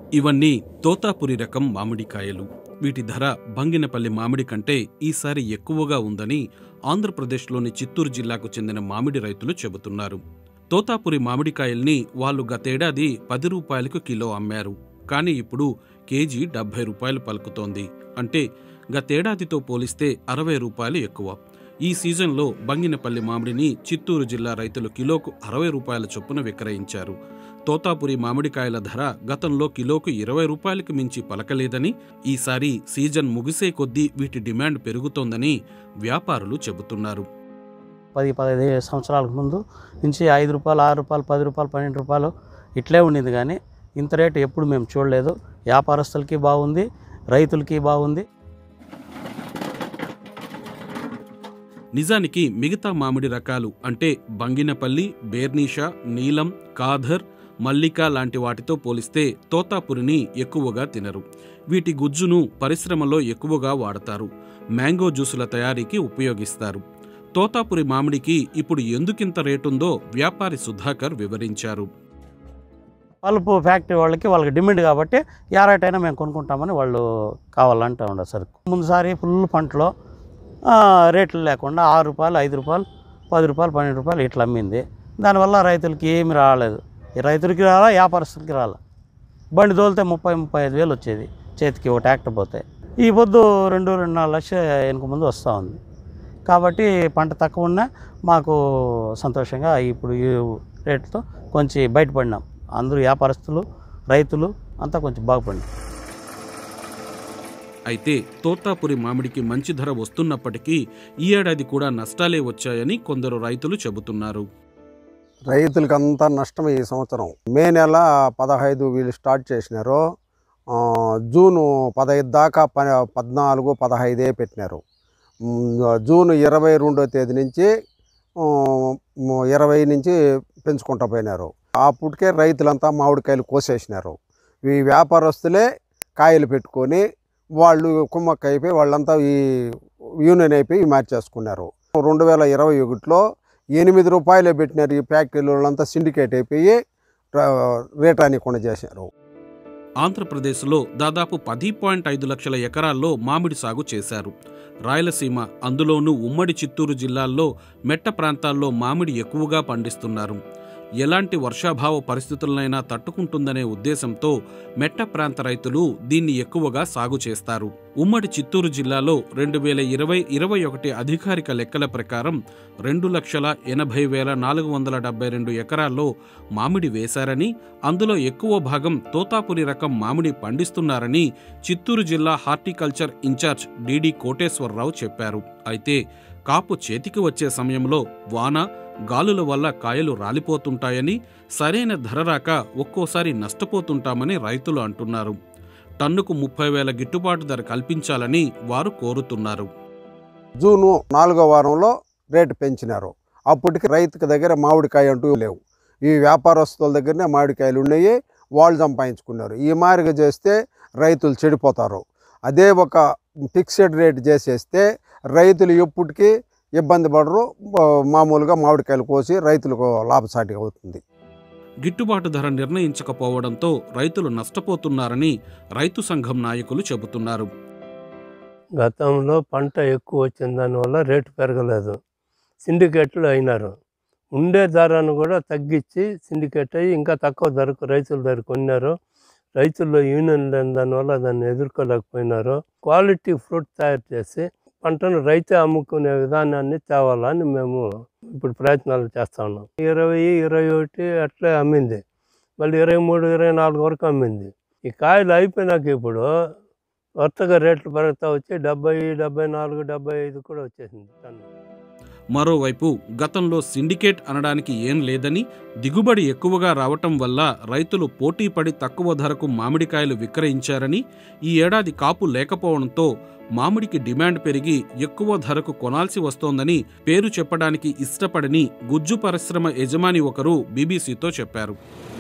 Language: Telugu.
ఇవన్నీ తోతాపురి రకం మామిడికాయలు వీటి ధర బంగినపల్లి మామిడి కంటే ఈసారి ఎక్కువగా ఉందని ఆంధ్రప్రదేశ్లోని చిత్తూరు జిల్లాకు చెందిన మామిడి రైతులు చెబుతున్నారు తోతాపురి మామిడికాయల్ని వాళ్ళు గతేడాది పది రూపాయలకు కిలో అమ్మారు కానీ ఇప్పుడు కేజీ డెబ్బై రూపాయలు పలుకుతోంది అంటే గతేడాదితో పోలిస్తే అరవై రూపాయలు ఎక్కువ ఈ సీజన్లో బంగినపల్లి మామిడిని చిత్తూరు జిల్లా రైతులు కిలోకు అరవై రూపాయల చొప్పున విక్రయించారు తోతాపురి మామిడికాయల ధర గతంలో కిలోకు ఇరవై రూపాయలకు మించి పలకలేదని ఈసారి సీజన్ ముగిసే కొద్దీ వీటి డిమాండ్ పెరుగుతోందని వ్యాపారులు చెబుతున్నారు పది పదిహేను సంవత్సరాలకు ముందు నుంచి ఐదు రూపాయలు ఆరు రూపాయలు పది రూపాయలు పన్నెండు రూపాయలు ఇట్లే ఉండింది కానీ ఇంత రేటు ఎప్పుడు మేము చూడలేదు వ్యాపారస్తులకి బాగుంది రైతులకి బాగుంది నిజానికి మిగతా మామిడి రకాలు అంటే బంగినపల్లి బేర్నీషా నీలం కాధర్ మల్లిక లాంటి వాటితో పోలిస్తే తోతాపురిని ఎక్కువగా తినరు వీటి గుజ్జును పరిశ్రమలో ఎక్కువగా వాడతారు మ్యాంగో జ్యూసుల తయారీకి ఉపయోగిస్తారు తోతాపురి మామిడికి ఇప్పుడు ఎందుకింత రేటుందో వ్యాపారి సుధాకర్ వివరించారు పల్పు ఫ్యాక్టరీ వాళ్ళకి వాళ్ళకి డిమాండ్ కాబట్టి యారైటైనా మేము కొనుక్కుంటామని వాళ్ళు కావాలంటూ ఉండదు సార్ ముందుసారి ఫుల్ పంటలో ఆ, రేట్లు లేకుండా ఆరు రూపాయలు ఐదు రూపాయలు పది రూపాయలు పన్నెండు రూపాయలు ఇట్లా అమ్మింది దానివల్ల రైతులకి ఏమి రాలేదు ఈ రైతులకి రాలా వ్యాపారస్తులకి రాలా బండి తోలితే ముప్పై ముప్పై ఐదు వేలు వచ్చేది చేతికి ఒక ట్రాక్టర్ పోతే ఈ పొద్దు రెండు రెండు నాలుగు లక్షలు వెనక ముందు వస్తూ ఉంది కాబట్టి పంట తక్కువ ఉన్నా మాకు సంతోషంగా ఇప్పుడు ఈ రేటుతో కొంచెం బయటపడినాం అందరూ వ్యాపారస్తులు రైతులు అంతా కొంచెం బాగుపడినాం అయితే తోతాపురి మామిడికి మంచి ధర వస్తున్నప్పటికీ ఈ ఏడాది కూడా నష్టాలే వచ్చాయని కొందరు రైతులు చెబుతున్నారు రైతులకి అంతా నష్టం ఈ సంవత్సరం మే నెల పదహైదు వీళ్ళు స్టార్ట్ చేసినారు ఆ, జూను పదహైదు దాకా ప పద్నాలుగు పదహైదే పెట్టినారు ఉమ్, జూన్ ఇరవై రెండో తేదీ నుంచి ఆ, ము- ఇరవై నుంచి పెంచుకుంటూ పోయినారు అప్పటికే రైతులంతా మామిడికాయలు కోసేసినారు ఈ వ్యాపారస్తులే కాయలు పెట్టుకొని వాళ్ళు కుమ్మక్క అయిపోయి వాళ్ళంతా ఈ యూనియన్ అయిపోయి మార్చేసుకున్నారు రెండు వేల ఇరవై ఒకటిలో ఎనిమిది రూపాయలే పెట్టినారు ఈ ఫ్యాక్టరీలు వాళ్ళంతా సిండికేట్ అయిపోయి ర- రేట్ అనేకుండా చేశారు ఆంధ్రప్రదేశ్లో దాదాపు పది పాయింట్ ఐదు లక్షల ఎకరాల్లో మామిడి సాగు చేశారు రాయలసీమ అందులోనూ ఉమ్మడి చిత్తూరు జిల్లాల్లో మెట్ట ప్రాంతాల్లో మామిడి ఎక్కువగా పండిస్తున్నారు ఎలాంటి వర్షాభావ పరిస్థితులనైనా తట్టుకుంటుందనే ఉద్దేశంతో మెట్ట ప్రాంత రైతులు దీన్ని ఎక్కువగా సాగు చేస్తారు ఉమ్మడి చిత్తూరు జిల్లాలో రెండు వేల ఇరవై ఇరవై ఒకటి అధికారిక లెక్కల ప్రకారం రెండు లక్షల ఎనభై వేల నాలుగు వందల డెబ్బై రెండు ఎకరాల్లో మామిడి వేశారని అందులో ఎక్కువ భాగం తోతాపురి రకం మామిడి పండిస్తున్నారని చిత్తూరు జిల్లా హార్టికల్చర్ ఇన్ఛార్జ్ డిడి కోటేశ్వరరావు చెప్పారు అయితే కాపు చేతికి వచ్చే సమయంలో వాన గాలుల వల్ల కాయలు రాలిపోతుంటాయని సరైన ధర రాక ఒక్కోసారి నష్టపోతుంటామని రైతులు అంటున్నారు టన్నుకు ముప్పై వేల గిట్టుబాటు ధర కల్పించాలని వారు కోరుతున్నారు జూను నాలుగో వారంలో రేటు పెంచినారు అప్పటికి రైతుకి దగ్గర మామిడికాయ అంటూ లేవు ఈ వ్యాపారస్తుల దగ్గరనే మామిడికాయలు ఉన్నాయి వాళ్ళు సంపాదించుకున్నారు ఈ మారిగా చేస్తే రైతులు చెడిపోతారు అదే ఒక ఫిక్స్డ్ రేట్ చేసేస్తే రైతులు ఎప్పటికీ ఇబ్బంది పడరు ఆ, మామూలుగా మామిడికాయలు కోసి రైతులకు లాభసాటిగా అవుతుంది గిట్టుబాటు ధర నిర్ణయించకపోవడంతో రైతులు నష్టపోతున్నారని రైతు సంఘం నాయకులు చెబుతున్నారు గతంలో పంట ఎక్కువ వచ్చిన దానివల్ల రేటు పెరగలేదు సిండికేట్లు అయినారు ఉండే ధరను కూడా తగ్గించి సిండికేట్ అయ్యి ఇంకా తక్కువ ధరకు రైతుల ధర కొన్నారు రైతుల్లో యూనియన్ లేని దానివల్ల దాన్ని ఎదుర్కోలేకపోయినారు క్వాలిటీ ఫ్రూట్ తయారు చేసి పంటను రైతే అమ్ముకునే విధానాన్ని తేవాలని మేము ఇప్పుడు ప్రయత్నాలు చేస్తా ఉన్నాం ఇరవై ఇరవై ఒకటి అట్లే అమ్మింది మళ్ళీ ఇరవై మూడు ఇరవై నాలుగు వరకు అమ్మింది ఈ కాయలు అయిపోయినాక ఇప్పుడు కొత్తగా రేట్లు పెరుగుతూ వచ్చి డెబ్బై డెబ్బై నాలుగు డెబ్బై ఐదు కూడా వచ్చేసింది టన్ను మరోవైపు గతంలో సిండికేట్ అనడానికి ఏం లేదని దిగుబడి ఎక్కువగా రావటం వల్ల రైతులు పోటీపడి తక్కువ ధరకు మామిడికాయలు విక్రయించారని ఈ ఏడాది కాపు లేకపోవడంతో మామిడికి డిమాండ్ పెరిగి ఎక్కువ ధరకు కొనాల్సి వస్తోందని పేరు చెప్పడానికి ఇష్టపడని గుజ్జు పరిశ్రమ యజమాని ఒకరు బీబీసీతో చెప్పారు